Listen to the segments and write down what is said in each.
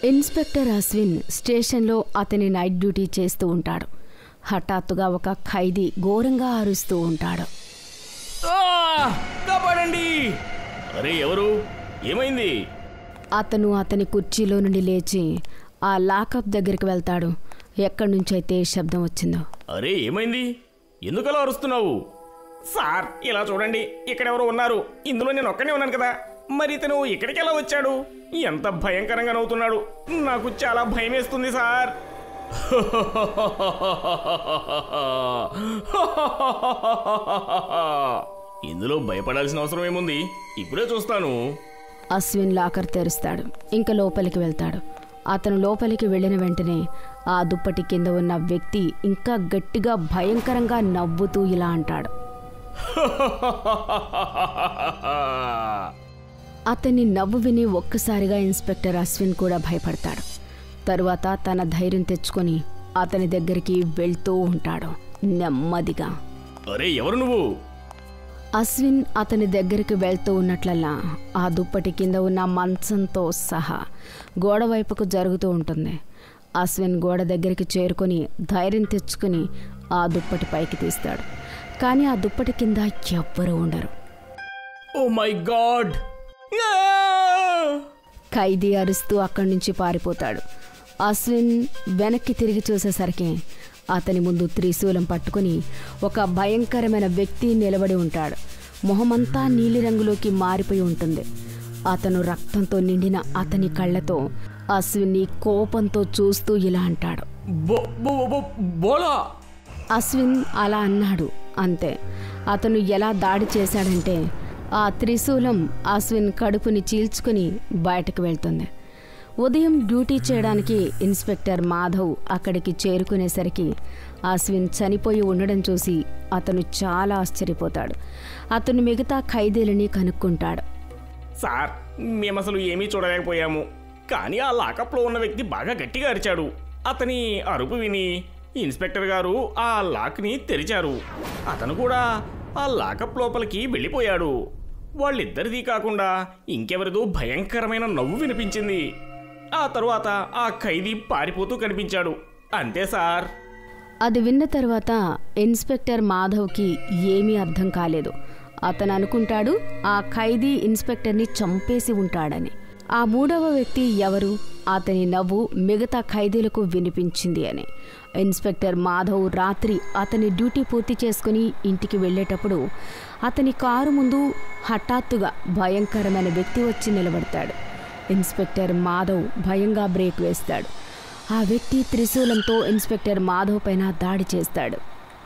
Inspector Ashwin స్టేషన్లో అతని night duty చేస్తూ ఉంటాడు హఠాత్తుగా ఒక ఖైదీ ఘోరంగా అరుస్తూ ఉంటాడు ఆ! కాపాడండి అరే ఎవరు ఏమైంది అతను అతని కుర్చీలో నుండి లేచి ఆ లాకప్ దగ్గరికి వెళ్తాడు ఎక్కడి నుంచైతే శబ్దం వచ్చిందో అరే ఏమైంది ఎందుకలా అరుస్తున్నావు సార్ ఇలా చూడండి ఇక్కడెవరో ఉన్నారు ఇందులో నేను ఒక్కనే ఉన్నాను కదా మరి ఇతను ఇక్కడికి ఎలా వచ్చాడు ఎంత భయంకరంగా నవ్వుతున్నాడు నాకు చాలా భయం వేస్తుంది సార్ ఇందులో భయపడాల్సిన అవసరం ఏముంది ఇప్పుడే చూస్తాను అశ్విన్ లాకర్ తెరుస్తాడు ఇంకా లోపలికి వెళ్తాడు అతను లోపలికి వెళ్ళిన వెంటనే ఆ దుప్పటి కింద ఉన్న వ్యక్తి ఇంకా గట్టిగా భయంకరంగా నవ్వుతూ ఇలా అంటాడు అతని నవ్వు విని ఒక్కసారిగా ఇన్స్పెక్టర్ అశ్విన్ కూడా భయపడతాడు తరువాత తన ధైర్యం తెచ్చుకొని అతని దగ్గరికి వెళ్తూ ఉంటాడు నెమ్మదిగా అరే ఎవరు నువ్వు అశ్విన్ అతని దగ్గరికి వెళ్తూ ఉన్నట్లల్లా ఆ దుప్పటి కింద ఉన్న మంచంతో సహా గోడ వైపుకు జరుగుతూ ఉంటుంది అశ్విన్ గోడ దగ్గరికి చేరుకొని ధైర్యం తెచ్చుకుని ఆ దుప్పటి పైకి తీస్తాడు కానీ ఆ దుప్పటి కింద ఎవ్వరూ ఉండరు ఓ మై గాడ్ ఖైదీ అరుస్తూ అక్కడి నుంచి పారిపోతాడు అశ్విన్ వెనక్కి తిరిగి చూసేసరికి అతని ముందు త్రిశూలం పట్టుకుని ఒక భయంకరమైన వ్యక్తి నిలబడి ఉంటాడు మొహమంతా నీలిరంగులోకి మారిపోయి ఉంటుంది అతను రక్తంతో నిండిన అతని కళ్ళతో అశ్విన్ని కోపంతో చూస్తూ ఇలా అంటాడు బో బో బో బోలా అశ్విన్ అలా అన్నాడు అంతే అతను ఎలా దాడి చేశాడంటే ఆ త్రిశూలం అశ్విన్ కడుపుని చీల్చుకుని బయటకు వెళ్తుంది ఉదయం డ్యూటీ చేయడానికి ఇన్స్పెక్టర్ మాధవ్ అక్కడికి చేరుకునేసరికి అశ్విన్ చనిపోయి ఉండడం చూసి అతను చాలా ఆశ్చర్యపోతాడు అతను మిగతా ఖైదీలని కనుక్కుంటాడు సార్ మేము అసలు ఏమీ చూడలేకపోయాము కానీ ఆ లాకప్లో ఉన్న వ్యక్తి బాగా గట్టిగా అరిచాడు అతని అరుపు విని ఇన్స్పెక్టర్ గారు ఆ లాక్ని తెరిచారు అతను కూడా ఆ లాకప్ లోపలికి వెళ్ళిపోయాడు వాళ్ళిద్దరిది కాకుండా ఇంకెవరిదో భయంకరమైన నవ్వు వినిపించింది ఆ తరువాత ఆ ఖైదీ పారిపోతూ కనిపించాడు అంతే సార్ అది విన్న తర్వాత ఇన్స్పెక్టర్ మాధవ్కి ఏమీ అర్థం కాలేదు అతను అనుకుంటాడు ఆ ఖైదీ ఇన్స్పెక్టర్ని చంపేసి ఉంటాడని ఆ మూడవ వ్యక్తి ఎవరు అతని నవ్వు మిగతా ఖైదీలకు వినిపించింది అని ఇన్స్పెక్టర్ మాధవ్ రాత్రి అతని డ్యూటీ పూర్తి చేసుకుని ఇంటికి వెళ్ళేటప్పుడు అతని కారు ముందు హఠాత్తుగా భయంకరమైన వ్యక్తి వచ్చి నిలబడతాడు ఇన్స్పెక్టర్ మాధవ్ భయంగా బ్రేక్ వేస్తాడు ఆ వ్యక్తి త్రిశూలంతో ఇన్స్పెక్టర్ మాధవ్ పైన దాడి చేస్తాడు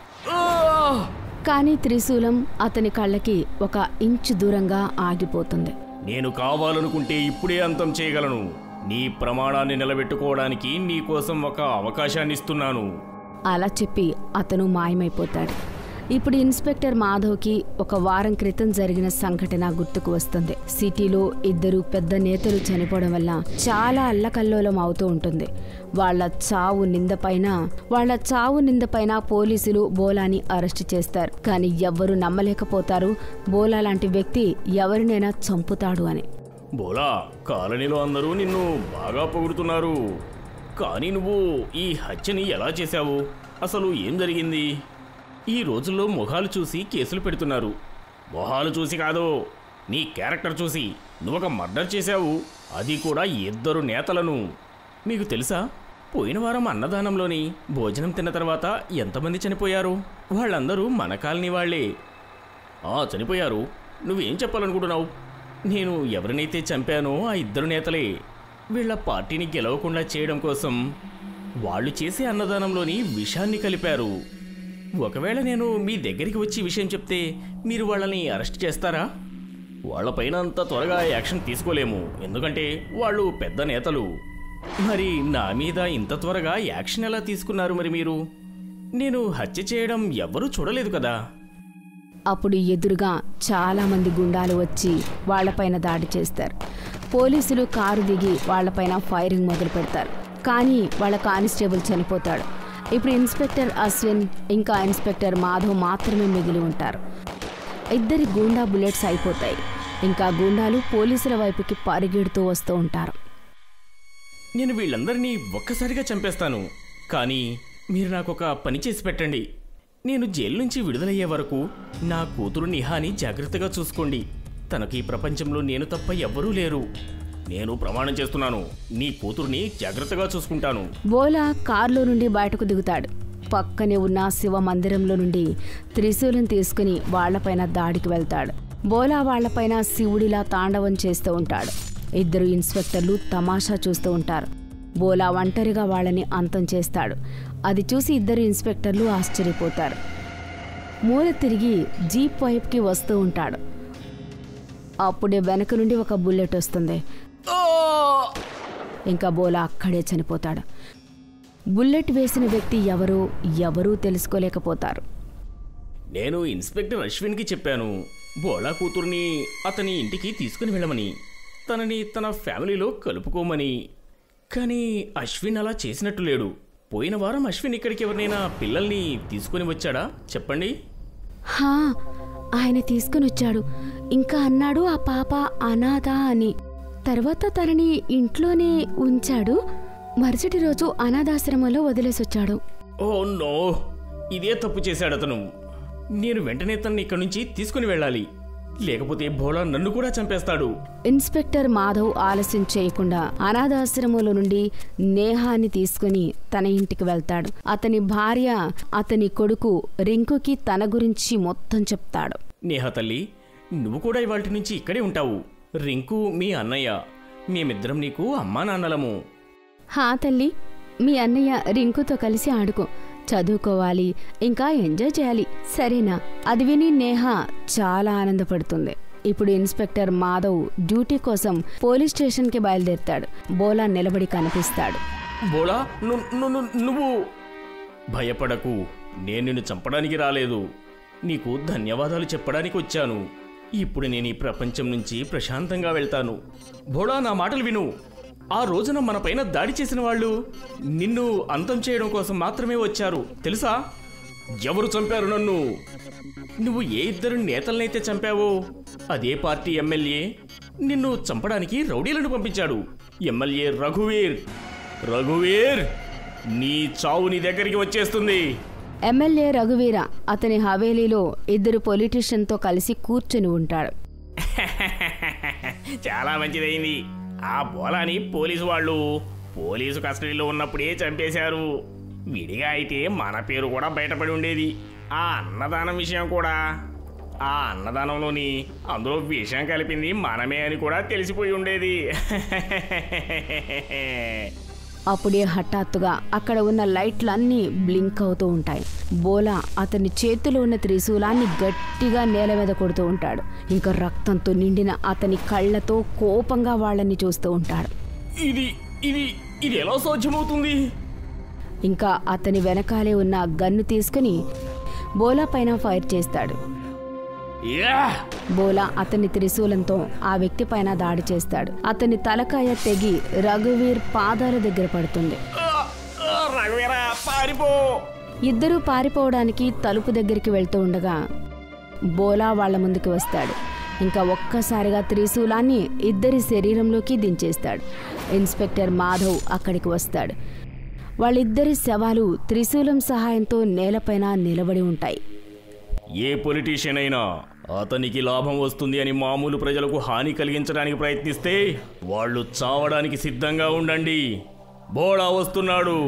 కానీ త్రిశూలం అతని కళ్ళకి ఒక ఇంచు దూరంగా ఆగిపోతుంది నేను కావాలనుకుంటే ఇప్పుడే అంతం చేయగలను నీ ప్రమాణాన్ని నిలబెట్టుకోవడానికి నీ కోసం ఒక అవకాశాన్ని ఇస్తున్నాను అలా చెప్పి అతను మాయమైపోతాడు ఇప్పుడు ఇన్స్పెక్టర్ మాధవ్కి ఒక వారం క్రితం జరిగిన సంఘటన గుర్తుకు వస్తుంది సిటీలో ఇద్దరు పెద్ద నేతలు చనిపోవడం వల్ల చాలా అల్లకల్లోలం అవుతూ ఉంటుంది వాళ్ళ చావు నిందపైన వాళ్ళ చావు నిందపైన పోలీసులు బోలాని అరెస్ట్ చేస్తారు కానీ ఎవ్వరూ నమ్మలేకపోతారు బోలా లాంటి వ్యక్తి ఎవరినైనా చంపుతాడు అని బోలా కాలనీలో అందరూ నిన్ను బాగా పొగుడుతున్నారు కానీ నువ్వు ఈ హత్యని ఎలా చేశావు అసలు ఏం జరిగింది ఈ రోజుల్లో మొహాలు చూసి కేసులు పెడుతున్నారు మొహాలు చూసి కాదు నీ క్యారెక్టర్ చూసి నువ్వొక మర్డర్ చేశావు అది కూడా ఇద్దరు నేతలను మీకు తెలుసా పోయిన వారం అన్నదానంలోని భోజనం తిన్న తర్వాత ఎంతమంది చనిపోయారు వాళ్ళందరూ మన కాలనీ వాళ్ళే ఆ చనిపోయారు నువ్వేం చెప్పాలనుకుంటున్నావు నేను ఎవరినైతే చంపానో ఆ ఇద్దరు నేతలే వీళ్ళ పార్టీని గెలవకుండా చేయడం కోసం వాళ్ళు చేసే అన్నదానంలోని విషాన్ని కలిపారు ఒకవేళ నేను మీ దగ్గరికి వచ్చి విషయం చెప్తే మీరు వాళ్ళని అరెస్ట్ చేస్తారా వాళ్ళపైన అంత త్వరగా యాక్షన్ తీసుకోలేము ఎందుకంటే వాళ్ళు పెద్ద నేతలు మరి నా మీద ఇంత త్వరగా యాక్షన్ ఎలా తీసుకున్నారు మరి మీరు నేను హత్య చేయడం ఎవ్వరూ చూడలేదు కదా అప్పుడు ఎదురుగా చాలా మంది గుండాలు వచ్చి వాళ్ళపైన దాడి చేస్తారు పోలీసులు కారు దిగి వాళ్ళపైన ఫైరింగ్ మొదలు పెడతారు కానీ వాళ్ళ కానిస్టేబుల్ చనిపోతాడు ఇప్పుడు ఇన్స్పెక్టర్ అశ్విన్ ఇంకా ఇన్స్పెక్టర్ మాధవ్ మాత్రమే మిగిలి ఉంటారు ఇద్దరి గూండా బుల్లెట్స్ అయిపోతాయి ఇంకా గూండాలు పోలీసుల వైపుకి పరిగెడుతూ వస్తూ ఉంటారు నేను వీళ్ళందరినీ ఒక్కసారిగా చంపేస్తాను కానీ మీరు నాకు ఒక పని చేసి పెట్టండి నేను జైలు నుంచి విడుదలయ్యే వరకు నా కూతురు నిహాని జాగ్రత్తగా చూసుకోండి తనకి ఈ ప్రపంచంలో నేను తప్ప ఎవ్వరూ లేరు నేను ప్రమాణం చేస్తున్నాను నీ కూతుర్ని జాగ్రత్తగా చూసుకుంటాను బోలా కారులో నుండి బయటకు దిగుతాడు పక్కనే ఉన్న శివ మందిరంలో నుండి త్రిశూలం తీసుకుని వాళ్లపైన దాడికి వెళ్తాడు బోలా వాళ్లపైన శివుడిలా తాండవం చేస్తూ ఉంటాడు ఇద్దరు ఇన్స్పెక్టర్లు తమాషా చూస్తూ ఉంటారు బోలా ఒంటరిగా వాళ్ళని అంతం చేస్తాడు అది చూసి ఇద్దరు ఇన్స్పెక్టర్లు ఆశ్చర్యపోతారు మూల తిరిగి జీప్ వైపుకి వస్తూ ఉంటాడు అప్పుడే వెనక నుండి ఒక బుల్లెట్ వస్తుంది ఇంకా బోలా అక్కడే చనిపోతాడు బుల్లెట్ వేసిన వ్యక్తి ఎవరో ఎవరూ తెలుసుకోలేకపోతారు నేను ఇన్స్పెక్టర్ అశ్విన్కి చెప్పాను బోళా కూతుర్ని అతని ఇంటికి తీసుకుని వెళ్ళమని తనని తన ఫ్యామిలీలో కలుపుకోమని కానీ అశ్విన్ అలా చేసినట్టు లేడు పోయిన వారం అశ్విన్ ఇక్కడికి ఎవరినైనా పిల్లల్ని తీసుకుని వచ్చాడా చెప్పండి హా ఆయన తీసుకుని వచ్చాడు ఇంకా అన్నాడు ఆ పాప అనాథ అని తర్వాత తనని ఇంట్లోనే ఉంచాడు మరుసటి రోజు అనాథాశ్రమంలో వదిలేసొచ్చాడు ఓ నో ఇదే తప్పు చేశాడు అతను నేను వెంటనే తనని ఇక్కడి నుంచి తీసుకుని వెళ్ళాలి లేకపోతే భోళా నన్ను కూడా చంపేస్తాడు ఇన్స్పెక్టర్ మాధవ్ ఆలస్యం చేయకుండా అనాథాశ్రమంలో నుండి నేహాన్ని తీసుకుని తన ఇంటికి వెళ్తాడు అతని భార్య అతని కొడుకు రింకుకి తన గురించి మొత్తం చెప్తాడు నేహా తల్లి నువ్వు కూడా ఇవాటి నుంచి ఇక్కడే ఉంటావు రింకు మీ అన్నయ్య మేమిద్దరం నీకు అమ్మా నాన్నలము హా తల్లి మీ అన్నయ్య రింకుతో కలిసి ఆడుకో చదువుకోవాలి ఇంకా ఎంజాయ్ చేయాలి సరేనా అది విని నేహ చాలా ఆనందపడుతుంది ఇప్పుడు ఇన్స్పెక్టర్ మాధవ్ డ్యూటీ కోసం పోలీస్ స్టేషన్కి బయలుదేరుతాడు బోలా నిలబడి కనిపిస్తాడు బోళా ను- ను- ను- నువ్వు భయపడకు నేను నిన్ను చంపడానికి రాలేదు నీకు ధన్యవాదాలు చెప్పడానికి వచ్చాను ఇప్పుడు నేను ఈ ప్రపంచం నుంచి ప్రశాంతంగా వెళ్తాను బోళా నా మాటలు విను ఆ రోజున మన పైన దాడి చేసిన వాళ్ళు నిన్ను అంతం చేయడం కోసం మాత్రమే వచ్చారు తెలుసా ఎవరు చంపారు నన్ను నువ్వు ఏ ఇద్దరు నేతలనైతే చంపావో అదే పార్టీ ఎమ్మెల్యే నిన్ను చంపడానికి రౌడీలను పంపించాడు ఎమ్మెల్యే రఘువీర్ రఘువీర్ నీ చావు నీ దగ్గరికి వచ్చేస్తుంది ఎమ్మెల్యే రఘువీర అతని హవేలీలో ఇద్దరు పొలిటీషియన్తో కలిసి కూర్చుని ఉంటాడు చాలా మంచిదైంది ఆ బోలాని పోలీసు వాళ్ళు పోలీసు కస్టడీలో ఉన్నప్పుడే చంపేశారు విడిగా అయితే మన పేరు కూడా బయటపడి ఉండేది ఆ అన్నదానం విషయం కూడా ఆ అన్నదానంలోని అందులో విషయం కలిపింది మనమే అని కూడా తెలిసిపోయి ఉండేది అప్పుడే హఠాత్తుగా అక్కడ ఉన్న లైట్లన్నీ బ్లింక్ అవుతూ ఉంటాయి బోలా అతని చేతిలో ఉన్న త్రిశూలాన్ని గట్టిగా నేల మీద కొడుతూ ఉంటాడు ఇంకా రక్తంతో నిండిన అతని కళ్ళతో కోపంగా వాళ్ళని చూస్తూ ఉంటాడు ఇది ఇది ఇది ఎలా సాధ్యమవుతుంది ఇంకా అతని వెనకాలే ఉన్న గన్ను తీసుకుని బోలా పైన ఫైర్ చేస్తాడు యా! బోలా అతని త్రిశూలంతో ఆ వ్యక్తి పైన దాడి చేస్తాడు అతని తలకాయ తెగి రఘువీర్ పాదాల దగ్గర పడుతుంది ఆ! ఆ, రఘువీరా పారిపో ఇద్దరూ పారిపోవడానికి తలుపు దగ్గరికి వెళ్తూ ఉండగా బోలా వాళ్ళ ముందుకు వస్తాడు ఇంకా ఒక్కసారిగా త్రిశూలాన్ని ఇద్దరి శరీరంలోకి దించేస్తాడు ఇన్స్పెక్టర్ మాధవ్ అక్కడికి వస్తాడు వాళ్ళిద్దరి శవాలు త్రిశూలం సహాయంతో నేలపైన నిలబడి ఉంటాయి ఏ పొలిటీషియన్ అయినా అతనికి లాభం వస్తుంది అని మామూలు ప్రజలకు హాని కలిగించడానికి ప్రయత్నిస్తే వాళ్ళు చావడానికి సిద్ధంగా ఉండండి బోడా వస్తున్నాడు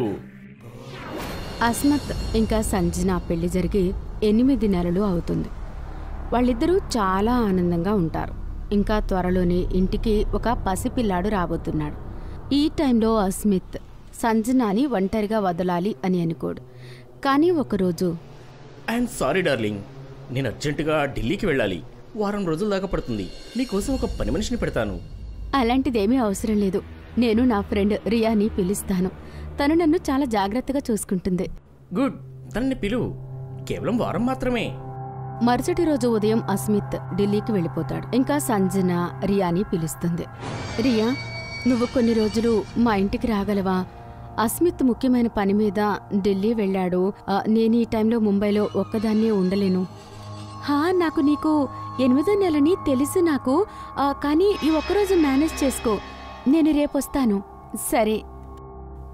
అస్మత్ ఇంకా సంజన పెళ్లి జరిగి ఎనిమిది నెలలు అవుతుంది వాళ్ళిద్దరూ చాలా ఆనందంగా ఉంటారు ఇంకా త్వరలోనే ఇంటికి ఒక పసిపిల్లాడు రాబోతున్నాడు ఈ టైంలో అస్మిత్ సంజనాని ఒంటరిగా వదలాలి అని అనుకోడు కానీ ఒకరోజు ఐఎమ్ సారీ డార్లింగ్ నేను అర్జెంటుగా ఢిల్లీకి వెళ్ళాలి వారం రోజుల దాకా పడుతుంది నీకోసం ఒక పని మనిషిని పెడతాను అలాంటిదేమీ అవసరం లేదు నేను నా ఫ్రెండ్ రియాని పిలుస్తాను తను నన్ను చాలా జాగ్రత్తగా చూసుకుంటుంది గుడ్ తనని పిలువు కేవలం వారం మాత్రమే మరుసటి రోజు ఉదయం అస్మిత్ ఢిల్లీకి వెళ్ళిపోతాడు ఇంకా సంజన రియాని పిలుస్తుంది రియా నువ్వు కొన్ని రోజులు మా ఇంటికి రాగలవా అస్మిత్ ముఖ్యమైన పని మీద ఢిల్లీ వెళ్ళాడు ఆ, నేను ఈ టైంలో ముంబైలో ఒక్కదాన్నే ఉండలేను హా నాకు నీకు ఎనిమిదో నెలని తెలుసు నాకు ఆ, కానీ ఈ ఒక్కరోజు మేనేజ్ చేసుకో నేను రేపొస్తాను సరే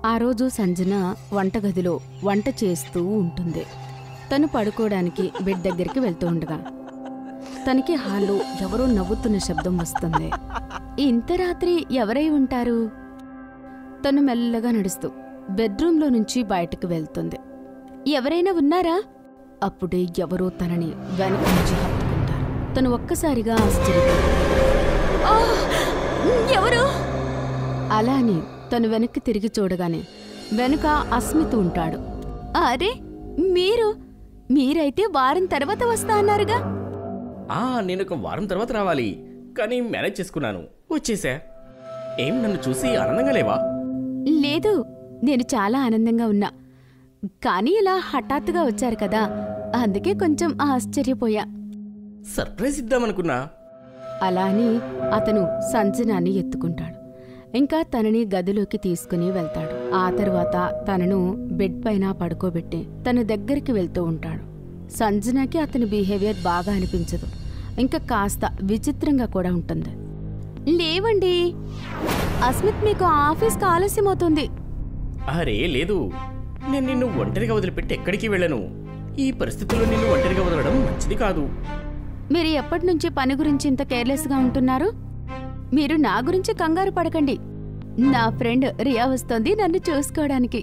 ఆ రోజు సంజన వంటగదిలో వంట చేస్తూ ఉంటుంది తను పడుకోవడానికి బెడ్ దగ్గరికి వెళ్తూ ఉండగా తనకి హాల్లో ఎవరో నవ్వుతున్న శబ్దం వస్తుంది ఇంత రాత్రి ఎవరై ఉంటారు తను మెల్లగా నడుస్తూ బెడ్రూంలో నుంచి బయటకు వెళ్తుంది ఎవరైనా ఉన్నారా అప్పుడే ఎవరో తనని వెనక నుంచి హత్తుకుంటారు తను ఒక్కసారిగా ఆశ్చర్యపోతుంది "ఆ! ఎవరు అలా అని తను వెనక్కి తిరిగి చూడగానే వెనుక అస్మిత్ ఉంటాడు అరే మీరు మీరైతే వారం తర్వాత వస్తా అన్నారుగా ఆ నేను ఒక వారం తర్వాత రావాలి కానీ మేనేజ్ చేసుకున్నాను వచ్చేసా ఏం నన్ను చూసి ఆనందంగా లేవా లేదు నేను చాలా ఆనందంగా ఉన్నా కానీ ఇలా హఠాత్తుగా వచ్చారు కదా అందుకే కొంచెం ఆశ్చర్యపోయా సర్ప్రైజ్ ఇద్దామనుకున్నా అలా అని అతను సంజనాన్ని ఎత్తుకుంటాడు ఇంకా తనని గదిలోకి తీసుకుని వెళ్తాడు ఆ తర్వాత తనను బెడ్ పైన పడుకోబెట్టి తన దగ్గరికి వెళ్తూ ఉంటాడు సంజనాకి అతని బిహేవియర్ బాగా అనిపించదు ఇంకా కాస్త విచిత్రంగా కూడా ఉంటుంది లేవండి అస్మిత్ మీకు ఆఫీస్కి ఆలస్యం అవుతుంది అరే లేదు నేను నిన్ను ఒంటరిగా వదిలిపెట్టి ఎక్కడికి వెళ్ళను ఈ పరిస్థితుల్లో నిన్ను ఒంటరిగా వదలడం మంచిది కాదు మీరు ఎప్పటి నుంచి పని గురించి ఇంత కేర్లెస్గా ఉంటున్నారు మీరు నా గురించి కంగారు పడకండి నా ఫ్రెండ్ రియా వస్తోంది నన్ను చూసుకోవడానికి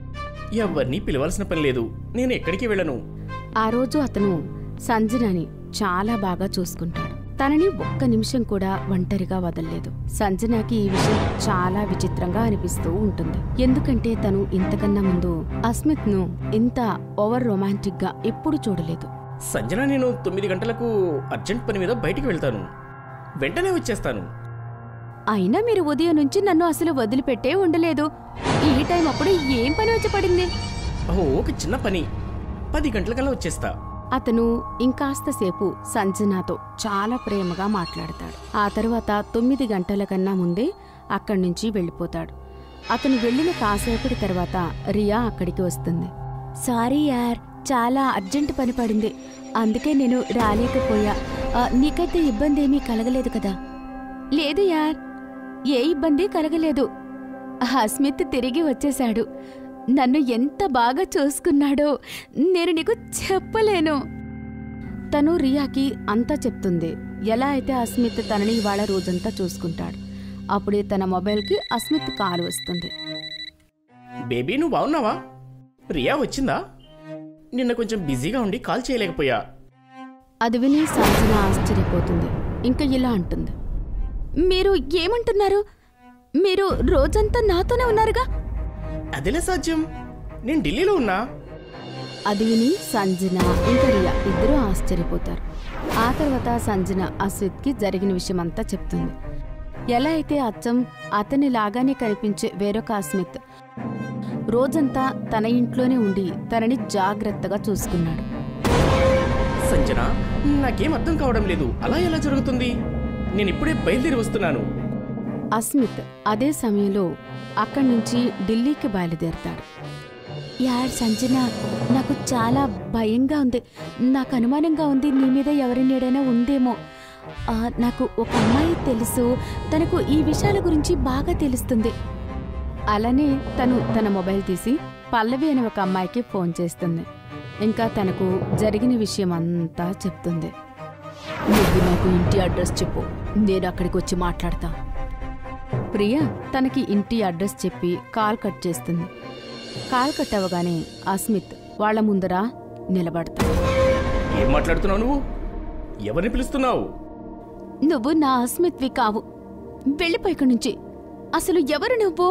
ఎవరిని పిలవాల్సిన పని లేదు నేను ఎక్కడికి వెళ్ళను ఆ రోజు అతను సంజనని చాలా బాగా చూసుకుంటాడు తనని ఒక్క నిమిషం కూడా ఒంటరిగా వదలలేదు సంజనకి ఈ విషయం చాలా విచిత్రంగా అనిపిస్తూ ఉంటుంది ఎందుకంటే తను ఇంతకన్నా ముందు అస్మిత్ ను ఇంత ఓవర్ రొమాంటిక్ గా ఎప్పుడు చూడలేదు సంజన నేను తొమ్మిది గంటలకు అర్జెంట్ పని మీద బయటికి వెళ్తాను వెంటనే వచ్చేస్తాను అయినా మీరు ఉదయం నుంచి నన్ను అసలు వదిలిపెట్టే ఉండలేదు ఈ టైం అప్పుడు ఏం పని వచ్చి పడింది ఓ ఒక చిన్న పని పది గంటలకల్లా వచ్చేస్తా అతను ఇంకాస్త సేపు సంజనాతో చాలా ప్రేమగా మాట్లాడతాడు ఆ తర్వాత తొమ్మిది గంటల కన్నా ముందే అక్కడి నుంచి వెళ్ళిపోతాడు అతను వెళ్ళిన కాసేపటి తర్వాత రియా అక్కడికి వస్తుంది సారీ యార్ చాలా అర్జెంట్ పని పడింది అందుకే నేను రాలేకపోయా ఆ, నీకైతే ఇబ్బంది ఏమీ కలగలేదు కదా లేదు యార్ ఏ ఇబ్బంది కలగలేదు హస్మిత్ తిరిగి వచ్చేశాడు నన్ను ఎంత బాగా చూసుకున్నాడో నేను నీకు చెప్పలేను తను రియాకి అంతా చెప్తుంది ఎలా అయితే అస్మిత్ తనని ఇవాళ రోజంతా చూసుకుంటాడు అప్పుడే తన మొబైల్కి అస్మిత్ కాల్ వస్తుంది బేబీ నువ్వు బాగున్నావా రియా వచ్చిందా నిన్న కొంచెం బిజీగా ఉండి కాల్ చేయలేకపోయా అది విని సంజన ఆశ్చర్యపోతుంది ఇంకా ఇలా అంటుంది మీరు ఏమంటున్నారు మీరు రోజంతా నాతోనే ఉన్నారుగా అదిలే సాధ్యం నేను ఢిల్లీలో ఉన్నా అది విని సంజన ఇంకా రియా ఇద్దరూ ఆశ్చర్యపోతారు ఆ తర్వాత సంజన అస్మిత్కి జరిగిన విషయం అంతా చెప్తుంది ఎలా అయితే అచ్చం అతని లాగానే కనిపించే వేరొక అస్మిత్ రోజంతా తన ఇంట్లోనే ఉండి తనని జాగ్రత్తగా చూసుకున్నాడు సంజన నాకేం అర్థం కావడం లేదు అలా ఎలా జరుగుతుంది నేను ఇప్పుడే బయలుదేరి వస్తున్నాను అస్మిత్ అదే సమయంలో అక్కడి నుంచి ఢిల్లీకి బయలుదేరతాడు యార్ సంజన నాకు చాలా భయంగా ఉంది నాకు అనుమానంగా ఉంది నీ మీద ఎవరి నీడైనా ఉందేమో ఆ, నాకు ఒక అమ్మాయి తెలుసు తనకు ఈ విషయాల గురించి బాగా తెలుస్తుంది అలానే తను తన మొబైల్ తీసి పల్లవి అనే ఒక అమ్మాయికి ఫోన్ చేస్తుంది ఇంకా తనకు జరిగిన విషయం అంతా చెప్తుంది నువ్వు నాకు ఇంటి అడ్రస్ చెప్పు నేను అక్కడికి వచ్చి మాట్లాడతా ప్రియ తనకి ఇంటి అడ్రస్ చెప్పి కాల్ కట్ చేస్తుంది కాల్ కట్ అవ్వగానే అస్మిత్ వాళ్ళ ముందర నిలబడతాడు ఏం మాట్లాడుతున్నావు నువ్వు ఎవరిని పిలుస్తున్నావు నువ్వు నా అస్మిత్వి కావు వెళ్ళిపో ఇక్కడి నుంచి అసలు ఎవరు నువ్వు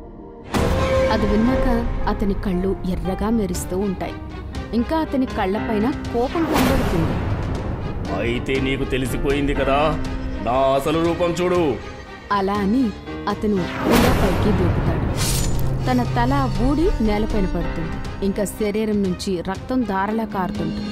అది విన్నాక అతని కళ్ళు ఎర్రగా మెరుస్తూ ఉంటాయి ఇంకా అతని కళ్ళపైన కోపం కనబడుతుంది అయితే నీకు తెలిసిపోయింది కదా నా అసలు రూపం చూడు అలా అని అతను పైకి దూకుతాడు తన తల ఊడి నేలపైన పడుతుంది ఇంకా శరీరం నుంచి రక్తం ధారలా కారుతుంటుంది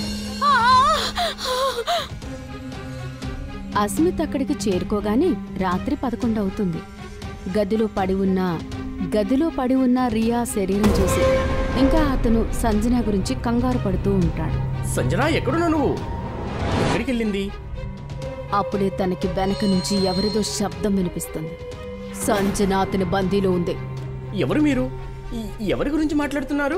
అస్మిత్ అక్కడికి చేరుకోగానే రాత్రి పదకొండు అవుతుంది గదిలో పడి ఉన్న గదిలో పడి ఉన్న రియా శరీరం చూసి ఇంకా అతను సంజన గురించి కంగారు పడుతూ ఉంటాడు సంజన ఎక్కడున్నావు నువ్వు ఎక్కడికి వెళ్ళింది అప్పుడే తనకి వెనక నుంచి ఎవరిదో శబ్దం వినిపిస్తుంది సంజన అతని బందీలో ఉంది ఎవరు మీరు ఈ- ఎవరి గురించి మాట్లాడుతున్నారు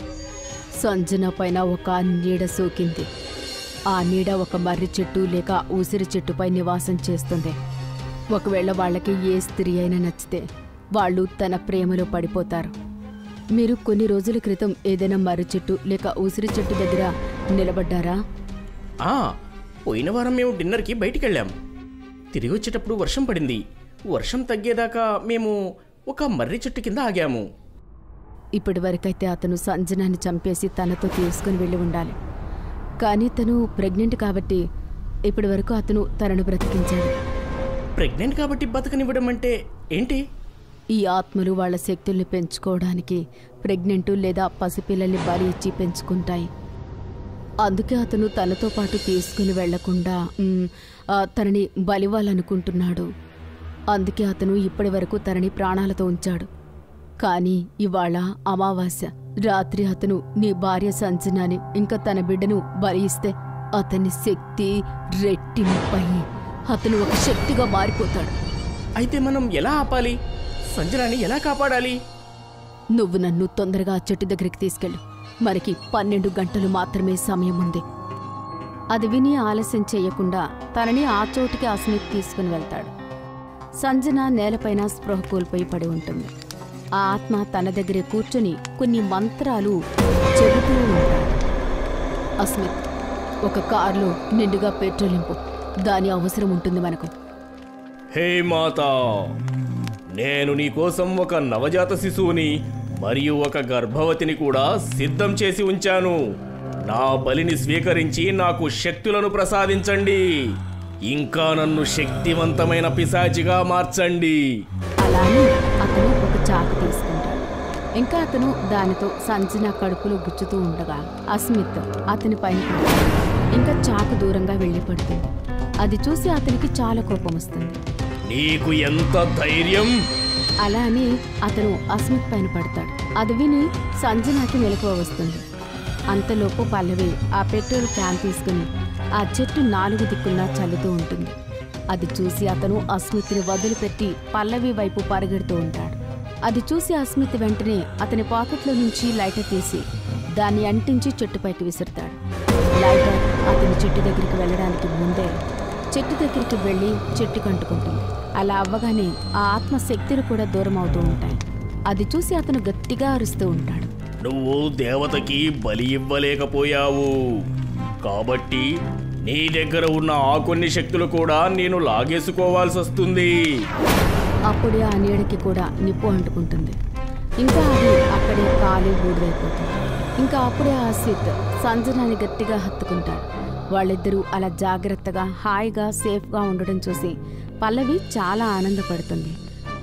సంజన పైన ఒక నీడ సోకింది ఆ నీడ ఒక మర్రి చెట్టు లేక ఉసిరి చెట్టుపై నివాసం చేస్తుంది ఒకవేళ వాళ్ళకి ఏ స్త్రీ అయినా నచ్చితే వాళ్ళు తన ప్రేమలో పడిపోతారు మీరు కొన్ని రోజుల క్రితం ఏదైనా మర్రి చెట్టు లేక ఉసిరి చెట్టు దగ్గర నిలబడ్డారా ఆ పోయిన వారం మేము డిన్నర్కి బయటికి వెళ్ళాం తిరిగి వచ్చేటప్పుడు వర్షం పడింది వర్షం తగ్గేదాకా మేము ఒక మర్రి చెట్టు కింద ఆగాము ఇప్పటి వరకైతే అతను సంజనాన్ని చంపేసి తనతో తీసుకుని వెళ్ళి ఉండాలి కానీ తను ప్రెగ్నెంట్ కాబట్టి ఇప్పటి వరకు అతను తనను బ్రతికించాడు ప్రెగ్నెంట్ కాబట్టి బతకనివ్వడం అంటే ఏంటి ఈ ఆత్మలు వాళ్ళ శక్తుల్ని పెంచుకోవడానికి ప్రెగ్నెంట్ లేదా పసిపిల్లల్ని బలి ఇచ్చి పెంచుకుంటాయి అందుకే అతను తనతో పాటు తీసుకుని వెళ్లకుండా మ్, ఆ, తనని బలివ్వాలనుకుంటున్నాడు అందుకే అతను ఇప్పటి వరకు తనని ప్రాణాలతో ఉంచాడు కానీ ఇవాళ అమావాస్య రాత్రి అతను నీ భార్య సంజనాని ఇంకా తన బిడ్డను బలి ఇస్తే అతని శక్తి రెట్టింపై అతను ఒక శక్తిగా మారిపోతాడు అయితే మనం ఎలా ఆపాలి సంజనాని ఎలా కాపాడాలి నువ్వు నన్ను తొందరగా ఆ చెట్టు దగ్గరికి తీసుకెళ్ళు మనకి పన్నెండు గంటలు మాత్రమే సమయం ఉంది అది విని ఆలస్యం చేయకుండా తనని ఆ చోటుకి అస్మిత్ తీసుకుని వెళ్తాడు సంజన నేలపైన స్పృహ కోల్పోయి పడి ఉంటుంది ఆ ఆత్మ తన దగ్గరే కూర్చొని కొన్ని మంత్రాలు చెబుతూ ఉంటాడు అస్మిత్ ఒక కారులో నిండుగా పెట్రోల్ నింపు దాని అవసరం ఉంటుంది మనకు హే మాతా నేను నీ కోసం ఒక నవజాత శిశువుని మరియు ఒక గర్భవతిని కూడా సిద్ధం చేసి ఉంచాను నా బలిని స్వీకరించి నాకు శక్తులను ప్రసాదించండి ఇంకా నన్ను శక్తివంతమైన పిశాచిగా మార్చండి అలానే అతను ఒక చాకు తీసుకుంటాడు ఇంకా అతను దానితో సంజన కడుపులో గుచ్చుతూ ఉండగా అస్మిత్ అతని పైన పడతాడు. ఇంకా చాకు దూరంగా వెళ్ళి పడుతుంది అది చూసి అతనికి చాలా కోపం వస్తుంది నీకు ఎంత ధైర్యం అలా అని అతను అస్మిత్ పైన పడతాడు అది విని సంజనాకి మెలకువ వస్తుంది అంతలోపు పల్లవి ఆ పెట్రోల్ క్యాన్ తీసుకుని ఆ చెట్టు నాలుగు దిక్కులా చల్లుతూ ఉంటుంది అది చూసి అతను అస్మిత్ని వదిలిపెట్టి పల్లవి వైపు పరిగెడుతూ ఉంటాడు అది చూసి అస్మిత్ వెంటనే అతని పాకెట్లో నుంచి లైటర్ తీసి దాన్ని అంటించి చెట్టుపైకి విసురుతాడు లైటర్ అతని చెట్టు దగ్గరికి వెళ్ళడానికి ముందే చెట్టు దగ్గరికి వెళ్ళి చెట్టు కంటుకుంటుంది అలా అవ్వగానే ఆ ఆత్మ శక్తులు కూడా దూరం అవుతూ ఉంటాయి అది చూసి అతను గట్టిగా అరుస్తూ ఉంటాడు నువ్వు దేవతకి బలి ఇవ్వలేకపోయావు కాబట్టి నీ దగ్గర ఉన్న ఆ కొన్ని శక్తులు కూడా నేను లాగేసుకోవాల్సి వస్తుంది అప్పుడే ఆ నీడకి కూడా నిప్పు అంటుకుంటుంది ఇంకా అది అక్కడే కాలి బూడిదైపోతుంది ఇంకా అప్పుడే ఆ సిత్ సంజనాన్ని గట్టిగా హత్తుకుంటాడు వాళ్ళిద్దరూ అలా జాగ్రత్తగా హాయిగా సేఫ్గా ఉండడం చూసి పల్లవి చాలా ఆనందపడుతుంది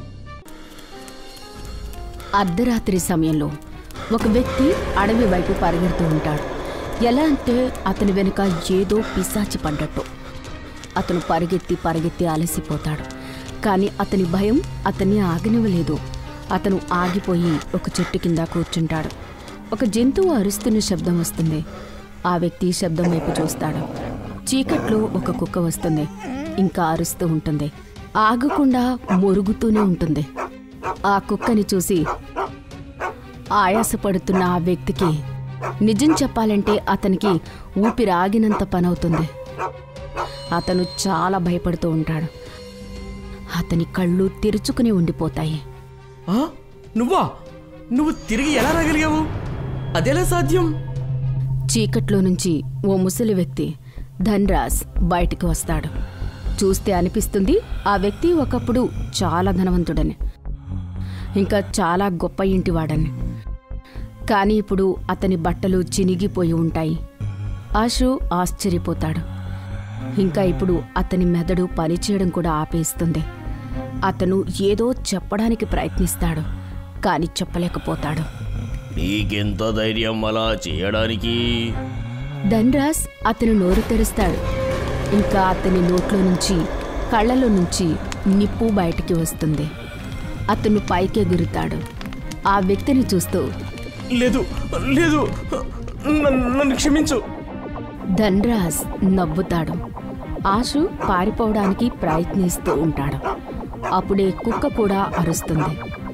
అర్ధరాత్రి సమయంలో ఒక వ్యక్తి అడవి వైపు పరిగెడుతూ ఉంటాడు ఎలా అంటే అతని వెనుక ఏదో పిశాచి పడ్డట్టు అతను పరిగెత్తి పరిగెత్తి అలసిపోతాడు కానీ అతని భయం అతన్ని ఆగనివ్వలేదు అతను ఆగిపోయి ఒక చెట్టు కింద కూర్చుంటాడు ఒక జంతువు అరుస్తున్న శబ్దం వస్తుంది ఆ వ్యక్తి శబ్దం వైపు చూస్తాడు చీకట్లో ఒక కుక్క వస్తుంది ఇంకా అరుస్తూ ఉంటుంది ఆగకుండా మొరుగుతూనే ఉంటుంది ఆ కుక్కని చూసి ఆయాసపడుతున్న ఆ వ్యక్తికి నిజం చెప్పాలంటే అతనికి ఊపిరి ఆగినంత పనవుతుంది అతను చాలా భయపడుతూ ఉంటాడు అతని కళ్ళు తెరుచుకుని ఉండిపోతాయి ఆ? నువ్వా నువ్వు తిరిగి ఎలా రాగలిగావు అదెలా సాధ్యం చీకట్లో నుంచి ఓ ముసలి వ్యక్తి ధన్రాజ్ బయటికి వస్తాడు చూస్తే అనిపిస్తుంది ఆ వ్యక్తి ఒకప్పుడు చాలా ధనవంతుడని ఇంకా చాలా గొప్ప ఇంటివాడని కానీ ఇప్పుడు అతని బట్టలు చినిగిపోయి ఉంటాయి ఆశు ఆశ్చర్యపోతాడు ఇంకా ఇప్పుడు అతని మెదడు పనిచేయడం కూడా ఆపేస్తుంది అతను ఏదో చెప్పడానికి ప్రయత్నిస్తాడు కానీ చెప్పలేకపోతాడు నీకెంత ధైర్యం అలా చేయడానికి ధన్రాజ్ అతను నోరు తెరుస్తాడు ఇంకా అతని నోట్లో నుంచి కళ్ళలో నుంచి నిప్పు బయటికి వస్తుంది అతను పైకి ఎగురుతాడు ఆ వ్యక్తిని చూస్తూ లేదు లేదు నన్ను నన్ను క్షమించు ధన్రాజ్ నవ్వుతాడు ఆశు పారిపోవడానికి ప్రయత్నిస్తూ ఉంటాడు అప్పుడే కుక్క కూడా అరుస్తుంది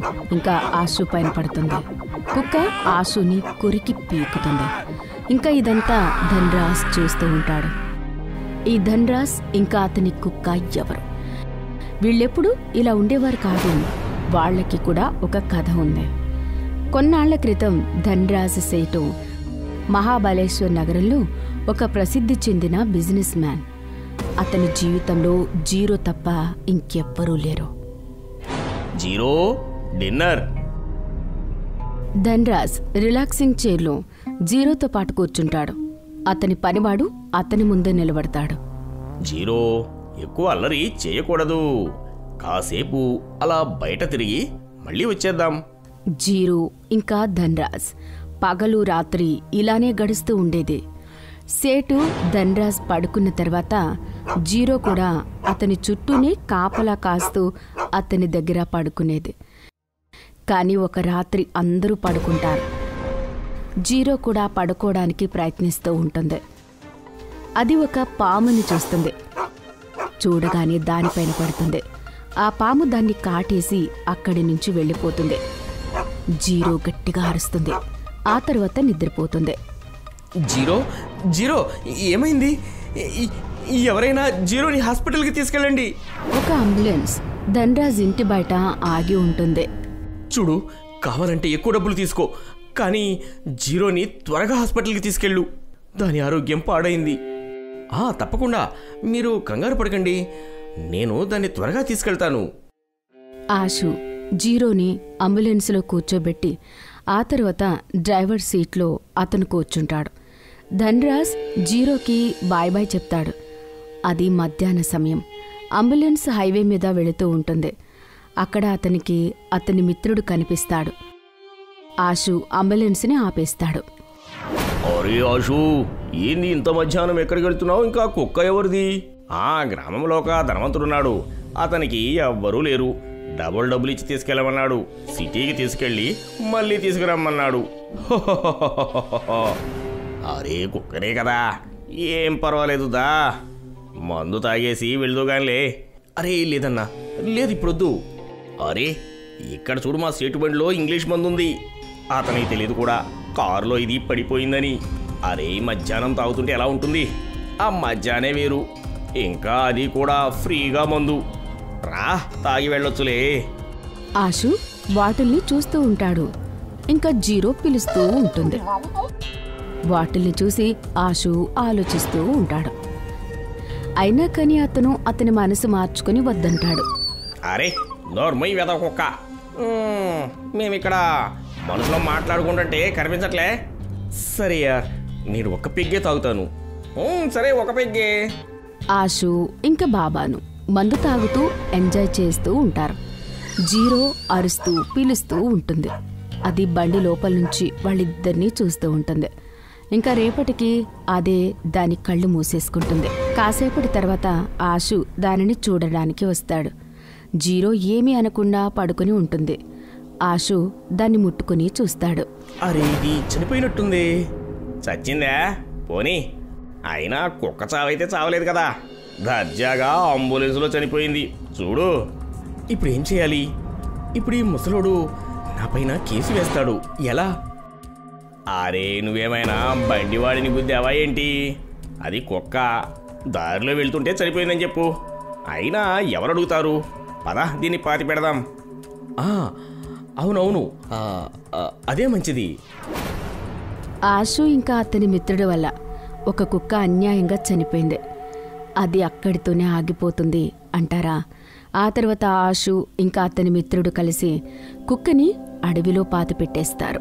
ఇంకా ఆశు పైన పడుతుంది కుక్క ఆశుని కొరికి పీకుతుంది ఇంకా ఇదంతా ధన్రాజ్ చూస్తూ ఉంటాడు ఈ ధన్రాజ్ ఇంకా అతని కుక్క ఎవరు వీళ్ళెప్పుడు ఇలా ఉండేవారు కాదు వాళ్ళకి కూడా ఒక కథ ఉంది కొన్నాళ్ల క్రితం ధన్రాజ్ సేటు మహాబలేశ్వర్ నగరంలో ఒక ప్రసిద్ధి చెందిన బిజినెస్ మ్యాన్ అతని జీవితంలో జీరో తప్ప ఇంకెవ్వరూ లేరు జీరో డిన్నర్ ధన్రాజ్ రిలాక్సింగ్ చైర్లో జీరోతో పాటు కూర్చుంటాడు అతని పనివాడు అతని ముందే నిలబడతాడు జీరో ఎక్కువ అల్లరి చేయకూడదు కాసేపు అలా బయట తిరిగి మళ్ళీ వచ్చేద్దాం జీరో ఇంకా ధన్రాజ్ పగలు రాత్రి ఇలానే గడుస్తూ ఉండేది సేటు ధన్రాజ్ పడుకున్న తర్వాత జీరో కూడా అతని చుట్టూనే కాపలా కాస్తూ అతని దగ్గర పడుకునేది కానీ ఒక రాత్రి అందరూ పడుకుంటారు జీరో కూడా పడుకోవడానికి ప్రయత్నిస్తూ ఉంటుంది అది ఒక పాముని చూస్తుంది చూడగానే దానిపైన పడుతుంది ఆ పాము దాన్ని కాటేసి అక్కడి నుంచి వెళ్ళిపోతుంది జీరో గట్టిగా అరుస్తుంది ఆ తర్వాత నిద్రపోతుంది జీరో జీరో ఏమైంది ఈ- ఈ ఎవరైనా జీరోని హాస్పిటల్కి తీసుకెళ్ళండి ఒక అంబులెన్స్ ధన్రాజ్ ఇంటి బయట ఆగి ఉంటుంది చూడు కావాలంటే ఎక్కువ డబ్బులు తీసుకో కానీ జీరోని త్వరగా హాస్పిటల్కి తీసుకెళ్ళు దాని ఆరోగ్యం పాడైంది ఆ తప్పకుండా మీరు కంగారు పడకండి నేను దాన్ని త్వరగా తీసుకెళ్తాను ఆశు జీరోని అంబులెన్స్లో కూర్చోబెట్టి ఆ తర్వాత డ్రైవర్ సీట్లో అతను కూర్చుంటాడు ధన్రాజ్ జీరోకి బాయ్ బాయ్ చెప్తాడు అది మధ్యాహ్న సమయం అంబులెన్స్ హైవే మీద వెళుతూ ఉంటుంది అక్కడ అతనికి అతని మిత్రుడు కనిపిస్తాడు ఆశు అంబులెన్స్ని ఆపేస్తాడు అరే ఆషు ఏంది ఇంత మధ్యాహ్నం ఎక్కడికి వెళ్తున్నావు ఇంకా కుక్క ఎవరిది ఆ గ్రామంలో ఒక ధనవంతుడున్నాడు అతనికి ఎవ్వరూ లేరు డబుల్ డబ్బులు ఇచ్చి తీసుకెళ్ళమన్నాడు సిటీకి తీసుకెళ్ళి మళ్ళీ తీసుకురమ్మన్నాడు అరే కుక్కనే కదా ఏం పర్వాలేదు దా మందు తాగేసి వెళ్దుగానిలే అరే లేదన్నా లేదు ఇప్పుడొద్దు అరే ఇక్కడ చూడు మా సీటు బండిలో ఇంగ్లీష్ మందు ఉంది అతనికి తెలియదు కూడా కారులో ఇది పడిపోయిందని అరే మధ్యాహ్నం తాగుతుంటే ఎలా ఉంటుంది ఆ మధ్యాహ్నే వేరు ఇంకా అది కూడా ఫ్రీగా మందు రా తాగి వెళ్ళొచ్చులే ఆశు వాటిల్ని చూస్తూ ఉంటాడు ఇంకా జీరో పిలుస్తూ ఉంటుంది వాటిల్ని చూసి ఆశు ఆలోచిస్తూ ఉంటాడు అయినా కానీ అతను అతని మనసు మార్చుకుని వద్దంటాడు అరే నోర్మై వెద కుక్క మ్మ్, మేమిక్కడ మనసులో మాట్లాడుకుంటుంటే కనిపించట్లే సరే యార్ నేను ఒక్క పెగ్గే తాగుతాను మ్మ్, సరే ఒక పెగ్గే ఆశు ఇంకా బాబాను మందు తాగుతూ ఎంజాయ్ చేస్తూ ఉంటారు జీరో అరుస్తూ పిలుస్తూ ఉంటుంది అది బండి లోపల నుంచి వాళ్ళిద్దరినీ చూస్తూ ఉంటుంది ఇంకా రేపటికి అదే దాని కళ్ళు మూసేసుకుంటుంది కాసేపటి తర్వాత ఆశు దానిని చూడడానికి వస్తాడు జీరో ఏమీ అనకుండా పడుకొని ఉంటుంది ఆశు దాన్ని ముట్టుకుని చూస్తాడు అరే ఇది చనిపోయినట్టుంది చచ్చిందా పోనీ అయినా కుక్క చావైతే చావలేదు కదా దర్జాగా అంబులెన్స్లో చనిపోయింది చూడు ఇప్పుడు ఏం చేయాలి ఇప్పుడు ఈ ముసలోడు నా పైన కేసు వేస్తాడు ఎలా అరే నువ్వేమైనా బండివాడిని గుద్దావా ఏంటి అది కుక్క దారిలో వెళ్తుంటే చనిపోయిందని చెప్పు అయినా ఎవరు అడుగుతారు పద దీన్ని పాతి పెడదాం ఆ, అవునవును ఆ, ఆ, అదే మంచిది ఆశు ఇంకా అతని మిత్రుడి వల్ల ఒక కుక్క అన్యాయంగా చనిపోయింది అది అక్కడితోనే ఆగిపోతుంది అంటారా ఆ తర్వాత ఆశు ఇంకా అతని మిత్రుడు కలిసి కుక్కని అడవిలో పాతి పెట్టేస్తారు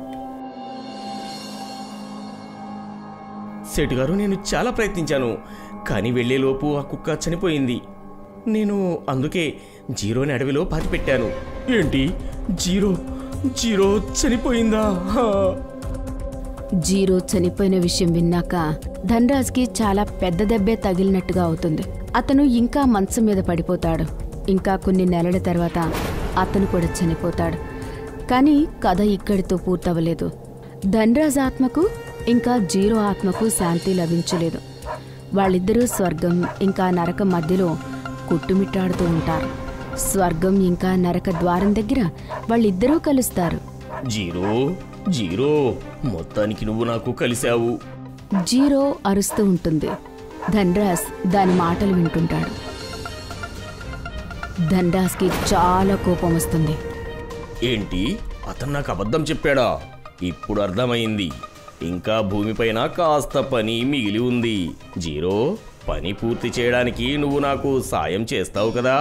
సేటు గారు నేను చాలా ప్రయత్నించాను కానీ వెళ్ళేలోపు ఆ కుక్క చనిపోయింది నేను అందుకే జీరోని అడవిలో పాతి పెట్టాను ఏంటి జీరో జీరో చనిపోయిందా హా. జీరో చనిపోయిన విషయం విన్నాక ధనరాజ్కి చాలా పెద్ద దెబ్బే తగిలినట్టుగా అవుతుంది అతను ఇంకా మంచం మీద పడిపోతాడు ఇంకా కొన్ని నెలల తర్వాత అతను కూడా చనిపోతాడు కానీ కథ ఇక్కడితో పూర్తవలేదు ధనరాజ్ ఆత్మకు ఇంకా జీరో ఆత్మకు శాంతి లభించలేదు వాళ్ళిద్దరూ స్వర్గం ఇంకా నరకం మధ్యలో కొట్టుమిట్టాడుతూ ఉంటారు స్వర్గం ఇంకా నరక ద్వారం దగ్గర వాళ్ళిద్దరూ కలుస్తారు జీరో జీరో మొత్తానికి నువ్వు నాకు కలిశావు జీరో అరుస్తూ ఉంటుంది ధన్రాజ్ దాని మాటలు వింటుంటాడు ధన్రాజ్కి చాలా కోపం వస్తుంది ఏంటి అతను నాకు అబద్ధం చెప్పాడా ఇప్పుడు అర్థమైంది ఇంకా భూమిపైన కాస్త పని మిగిలి ఉంది జీరో పని పూర్తి చేయడానికి నువ్వు నాకు సాయం చేస్తావు కదా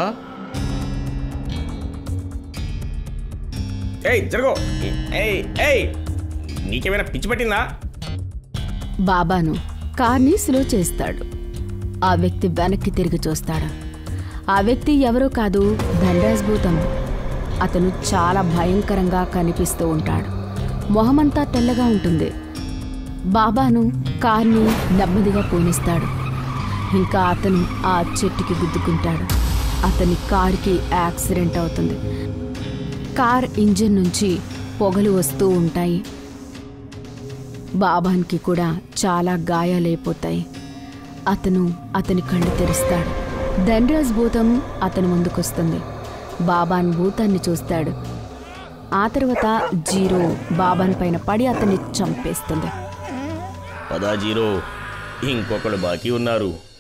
ఏయ్ జరగో ఏయ్ ఏయ్ నీకేమైనా పిచ్చి పట్టిందా బాబాను కార్ని స్లో చేస్తాడు ఆ వ్యక్తి వెనక్కి తిరిగి చూస్తాడు ఆ వ్యక్తి ఎవరో కాదు ధనరాజ్ భూతం అతను చాలా భయంకరంగా కనిపిస్తూ ఉంటాడు మొహమంతా తెల్లగా ఉంటుంది బాబాను కార్ని నెమ్మదిగా పోనిస్తాడు ఇంకా అతను ఆ చెట్టుకి గుద్దుకుంటాడు అతని కార్కి యాక్సిడెంట్ అవుతుంది కార్ ఇంజిన్ నుంచి పొగలు వస్తూ ఉంటాయి బాబాన్కి కూడా చాలా గాయాలైపోతాయి అతను అతని కళ్ళు తెరుస్తాడు ధనరాజ్ భూతం అతని ముందుకొస్తుంది బాబాన్ భూతాన్ని చూస్తాడు ఆ తర్వాత జీరో బాబాన్ పైన పడి అతన్ని చంపేస్తుంది పదా జీరో ఇంకొకడు బాకీ ఉన్నారు